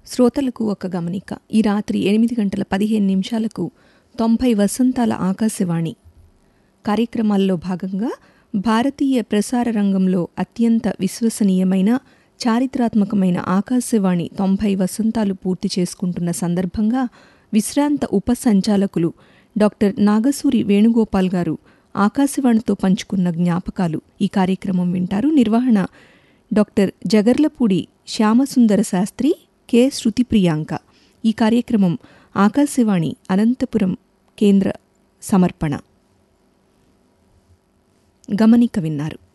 శ్రోతలకు ఒక గమనిక ఈ రాత్రి ఎనిమిది గంటల పదిహేను నిమిషాలకు తొంభై వసంతాల ఆకాశవాణి కార్యక్రమాల్లో భాగంగా భారతీయ ప్రసార రంగంలో అత్యంత విశ్వసనీయమైన చారిత్రాత్మకమైన ఆకాశవాణి తొంభై వసంతాలు పూర్తి చేసుకుంటున్న సందర్భంగా విశ్రాంత ఉప సంచాలకులు డాక్టర్ నాగసూరి వేణుగోపాల్ గారు ఆకాశవాణితో పంచుకున్న జ్ఞాపకాలు ఈ కార్యక్రమం వింటారు నిర్వహణ డాక్టర్ జగర్లపూడి శ్యామసుందర శాస్త్రి కె శృతి ప్రియాంక ఈ కార్యక్రమం ఆకాశవాణి అనంతపురం కేంద్ర సమర్పణ గమనిక విన్నారు